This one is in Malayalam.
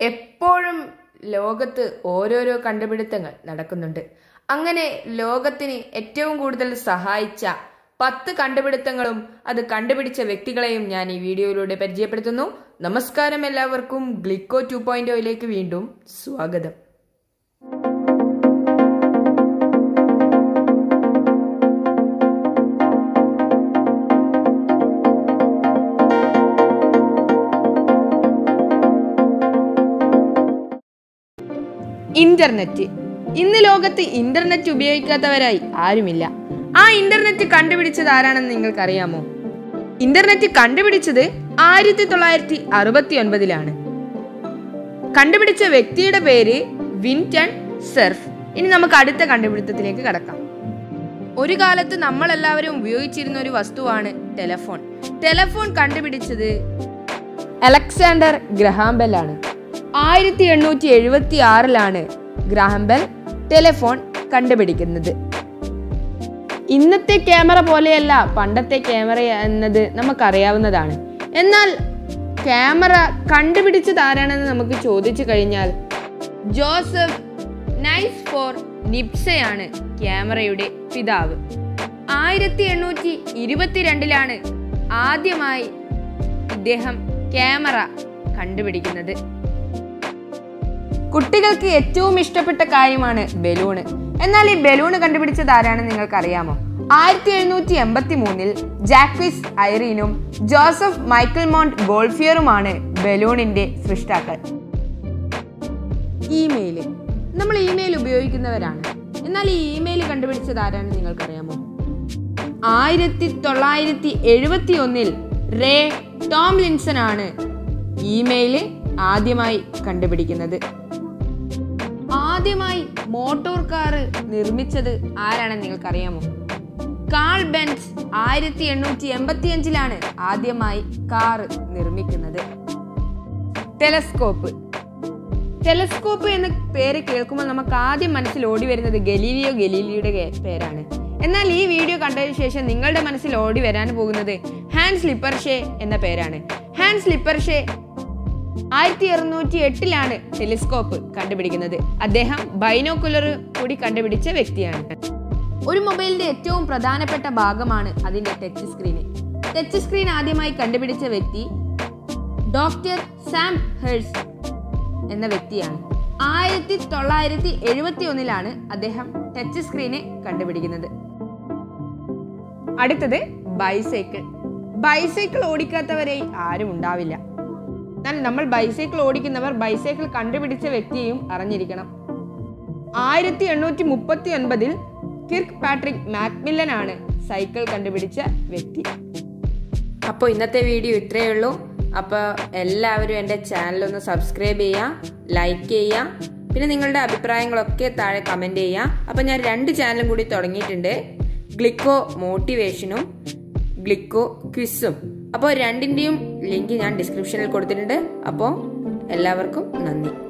എപ്പോഴും ലോകത്ത് ഓരോരോ കണ്ടുപിടുത്തങ്ങൾ നടക്കുന്നുണ്ട് അങ്ങനെ ലോകത്തിന് ഏറ്റവും കൂടുതൽ സഹായിച്ച പത്ത് കണ്ടുപിടുത്തങ്ങളും അത് കണ്ടുപിടിച്ച വ്യക്തികളെയും ഞാൻ ഈ വീഡിയോയിലൂടെ പരിചയപ്പെടുത്തുന്നു നമസ്കാരം എല്ലാവർക്കും ഗ്ലിക്കോ ടു പോയിന്റ് വീണ്ടും സ്വാഗതം ഇന്റർനെറ്റ് ഇന്ന് ലോകത്ത് ഇന്റർനെറ്റ് ഉപയോഗിക്കാത്തവരായി ആരുമില്ല ആ ഇന്റർനെറ്റ് കണ്ടുപിടിച്ചത് ആരാണെന്ന് നിങ്ങൾക്കറിയാമോ ഇന്റർനെറ്റ് കണ്ടുപിടിച്ചത് ആയിരത്തി തൊള്ളായിരത്തി അറുപത്തി ഒൻപതിലാണ് കണ്ടുപിടിച്ച വ്യക്തിയുടെ പേര് വിൻറ്റൺ സെർഫ് ഇനി നമുക്ക് അടുത്ത കണ്ടുപിടുത്തത്തിലേക്ക് കടക്കാം ഒരു കാലത്ത് നമ്മളെല്ലാവരും ഉപയോഗിച്ചിരുന്ന ഒരു വസ്തുവാണ് ടെലഫോൺ ടെലഫോൺ കണ്ടുപിടിച്ചത് അലക്സാണ്ടർ ഗ്രഹാംബെൽ ആണ് ആയിരത്തി എണ്ണൂറ്റി എഴുപത്തി ആറിലാണ് ഗ്രാഹംബെൽ ടെലിഫോൺ കണ്ടുപിടിക്കുന്നത് ഇന്നത്തെ ക്യാമറ പോലെയല്ല പണ്ടത്തെ ക്യാമറ എന്നത് നമുക്കറിയാവുന്നതാണ് എന്നാൽ ക്യാമറ കണ്ടുപിടിച്ചത് ആരാണെന്ന് നമുക്ക് ചോദിച്ചു കഴിഞ്ഞാൽ ജോസഫ് നൈസ് ഫോർ നിപ്സയാണ് ക്യാമറയുടെ പിതാവ് ആയിരത്തി എണ്ണൂറ്റി ഇരുപത്തിരണ്ടിലാണ് ആദ്യമായി ഇദ്ദേഹം ക്യാമറ കണ്ടുപിടിക്കുന്നത് കുട്ടികൾക്ക് ഏറ്റവും ഇഷ്ടപ്പെട്ട കാര്യമാണ് ബലൂണ് എന്നാൽ ഈ ബലൂണ് കണ്ടുപിടിച്ചത് ആരാണെന്ന് നിങ്ങൾക്ക് അറിയാമോ ആയിരത്തി എഴുന്നൂറ്റി എൺപത്തി മൂന്നിൽ ജാക്വിസ് ഐറീനും ജോസഫ് മൈക്കിൾ മോണ്ട് ഗോൾഫിയറുമാണ് ബലൂണിന്റെ സൃഷ്ടാക്കൾ ഇമെയില് നമ്മൾ ഇമെയിൽ ഉപയോഗിക്കുന്നവരാണ് എന്നാൽ ഈ ഇമെയിൽ കണ്ടുപിടിച്ചത് ആരാണെന്ന് നിങ്ങൾക്കറിയാമോ ആയിരത്തി തൊള്ളായിരത്തി എഴുപത്തി ഒന്നിൽ റേ ടോംലിൻസൺ ആണ് ഇമെയിൽ ആദ്യമായി കണ്ടുപിടിക്കുന്നത് ആദ്യമായി മോട്ടോർ കാർ നിർമ്മിച്ചത് ആരാണെന്ന് നിങ്ങൾക്കറിയാമോ കാൾ ബെൻസ് ആയിരത്തി എണ്ണൂറ്റി എൺപത്തി അഞ്ചിലാണ് ആദ്യമായി കാർ നിർമ്മിക്കുന്നത് ടെലസ്കോപ്പ് ടെലസ്കോപ്പ് എന്ന പേര് കേൾക്കുമ്പോൾ നമുക്ക് ആദ്യം മനസ്സിൽ ഓടി വരുന്നത് ഗലീലിയോ ഗലീലിയുടെ പേരാണ് എന്നാൽ ഈ വീഡിയോ കണ്ടതിന് ശേഷം നിങ്ങളുടെ മനസ്സിൽ ഓടി വരാൻ പോകുന്നത് ഹാൻഡ് സ്ലിപ്പർ ഷേ എന്ന പേരാണ് ഹാൻഡ് സ്ലിപ്പർ ഷേ ആയിരത്തി അറുന്നൂറ്റി എട്ടിലാണ് ടെലിസ്കോപ്പ് കണ്ടുപിടിക്കുന്നത് അദ്ദേഹം ബൈനോക്കുലർ കൂടി കണ്ടുപിടിച്ച വ്യക്തിയാണ് ഒരു മൊബൈലിന്റെ ഏറ്റവും പ്രധാനപ്പെട്ട ഭാഗമാണ് അതിന്റെ ടച്ച് സ്ക്രീൻ ടച്ച് സ്ക്രീൻ ആദ്യമായി കണ്ടുപിടിച്ച വ്യക്തി ഡോക്ടർ സാം ഹേഴ്സ് എന്ന വ്യക്തിയാണ് ആയിരത്തി തൊള്ളായിരത്തി എഴുപത്തി ഒന്നിലാണ് അദ്ദേഹം ടച്ച് സ്ക്രീനെ കണ്ടുപിടിക്കുന്നത് അടുത്തത് ബൈസൈക്കിൾ ബൈസൈക്കിൾ ഓടിക്കാത്തവരെ ആരും ഉണ്ടാവില്ല എന്നാൽ നമ്മൾ ബൈസൈക്കിൾ ഓടിക്കുന്നവർ ബൈസൈക്കിൾ കണ്ടുപിടിച്ച വ്യക്തിയെയും അറിഞ്ഞിരിക്കണം ആയിരത്തി എണ്ണൂറ്റി മുപ്പത്തി ഒൻപതിൽ കിർക്ക് പാട്രിക് മാക്മില്ലൻ ആണ് സൈക്കിൾ കണ്ടുപിടിച്ച വ്യക്തി അപ്പോൾ ഇന്നത്തെ വീഡിയോ ഇത്രയേ ഉള്ളൂ അപ്പോൾ എല്ലാവരും എൻ്റെ ചാനലൊന്ന് സബ്സ്ക്രൈബ് ചെയ്യുക ലൈക്ക് ചെയ്യുക പിന്നെ നിങ്ങളുടെ അഭിപ്രായങ്ങളൊക്കെ താഴെ കമൻറ്റ് ചെയ്യുക അപ്പോൾ ഞാൻ രണ്ട് ചാനലും കൂടി തുടങ്ങിയിട്ടുണ്ട് ഗ്ലിക്കോ മോട്ടിവേഷനും ഗ്ലിക്കോ ക്വിസും അപ്പോൾ രണ്ടിൻ്റെയും ലിങ്ക് ഞാൻ ഡിസ്ക്രിപ്ഷനിൽ കൊടുത്തിട്ടുണ്ട് അപ്പോൾ എല്ലാവർക്കും നന്ദി